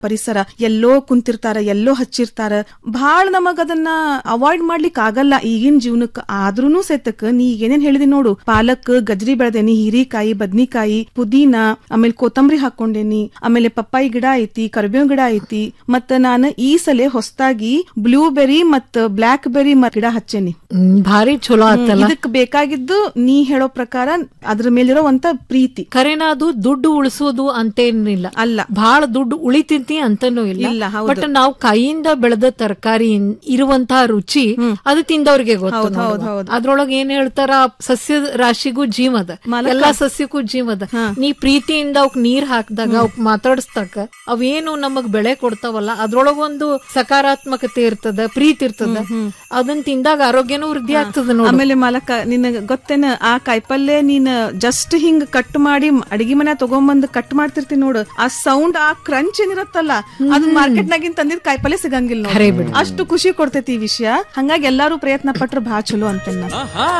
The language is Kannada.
ಪರಿಸರ ಎಲ್ಲೋ ಕುಂತಿರ್ತಾರ ಎಲ್ಲೋ ಹಚ್ಚಿರ್ತಾರ ಬಹಳ ನಮಗ್ ಅದನ್ನ ಅವಾಯ್ಡ್ ಮಾಡ್ಲಿಕ್ ಆಗಲ್ಲ ಈಗಿನ ಜೀವನಕ್ಕ ಆದ್ರೂನು ಸೆತಕ್ ನೀ ಏನೇನ್ ಹೇಳಿದಿ ನೋಡು ಪಾಲಕ್ ಗಜ್ರಿ ಬೆಳೆದೇನಿ ಹೀರಿಕಾಯಿ ಬದ್ನಿಕಾಯಿ ಪುದೀನ ಆಮೇಲೆ ಕೊತ್ತಂಬರಿ ಹಾಕೊಂಡೇನಿ ಆಮೇಲೆ ಪಪ್ಪಾಯಿ ಗಿಡ ಐತಿ ಕರಿಬೇವ್ ಗಿಡ ಐತಿ ಮತ್ತ ನಾನು ಈ ಸಲ ಹೊಸದಾಗಿ ಬ್ಲೂಬೆರಿ ಮತ್ತ ಬ್ಲಾಕ್ ಬೆರಿ ಮತ್ ಗಿಡ ಹಚ್ಚೇನಿ ಹ್ಮ್, ಭಾರಿ ಚಲೋ ಆತಲ್ಲ ಇದಕ್ ಬೇಕಾಗಿದ್ದು ನೀ ಹೇಳೋ ಪ್ರಕಾರ ಅದ್ರ ಮೇಲಿರೋವಂತ ಪ್ರೀತಿ ಖರೇನ ಅದು ದುಡ್ಡು ಉಳಿಸೋದು ಅಂತೇನಿಲ್ಲ ಅಲ್ಲ ಬಹಳ ದುಡ್ಡು ಉಳಿತೈತಿ ಅಂತನೂ ಇಲ್ಲ, ಇಲ್ಲ ಹೌದು. ಬಟ್ ನಾವು ಕೈಯಿಂದ ಬೆಳೆದ ತರಕಾರಿ ಇರುವಂತಹ ರುಚಿ ಅದು ತಿಂದವ್ರಿಗೆ ಗೊತ್ತು ಹೌದ್, ಹೌದ್, ನೋಡುವ. ಹೌದ್. ಅದ್ರೊಳಗ ಏನ್ ಹೇಳ್ತಾರ ಸಸ್ಯದ ರಾಶಿಗೂ ಜೀವದ ಮಾಲಕ. ಎಲ್ಲಾ ಸಸ್ಯಕ್ಕೂ ಜೀವದ ನೀ ಪ್ರೀತಿಯಿಂದ ಅವಕ್ ನೀರ್ ಹಾಕ್ದಾಗ ಅವಕ್ ಮಾತಾಡಿಸ್ದಾಗ ಅವೇನು ನಮಗ್ ಬೆಳೆ ಕೊಡ್ತಾವಲ್ಲ ಅದ್ರೊಳಗೊಂದು ಸಕಾರಾತ್ಮಕತೆ ಇರ್ತದ ಪ್ರೀತಿ ಇರ್ತದ ಅದನ್ನ ತಿಂದಾಗ ಆರೋಗ್ಯನೂ ವೃದ್ಧಿ ಆಗ್ತದ ನೋಡಿ ಆಮೇಲೆ ಮಾಲಕ ನಿನಗ ಗೊತ್ತೇನ ಆ ಕಾಯಿಪಲ್ಲೆ ನೀನ್ ಜಸ್ಟ್ ಹಿಂಗ್ ಕಟ್ ಮಾಡಿ ಅಡಿಗೆ ಮನೆ ತಗೊಂಬಂದ್ ಕಟ್ ಮಾಡ್ತಿರ್ತಿ ನೋಡು ಆ ಸೌಂಡ್ ಆ ಕ್ರಂಚ್ ಏನಿರತ್ತಲ್ಲ ಅದು ಮಾರ್ಕೆಟ್ ನಾಗಿನ್ ತಂದಿದ್ ಕಾಯಿಪಲ್ಲೆ ಸಿಗಂಗಿಲ್ಲ ನೋಡು. ಅಷ್ಟು ಖುಷಿ ಕೊಡ್ತೈತಿ ಈ ವಿಷಯ ಹಂಗಾಗಿ ಎಲ್ಲಾರು ಪ್ರಯತ್ನ ಪಟ್ರು ಬಹಳ ಚಲೋ ಅಂತೇನ್ ನಾನು ಆಹಾ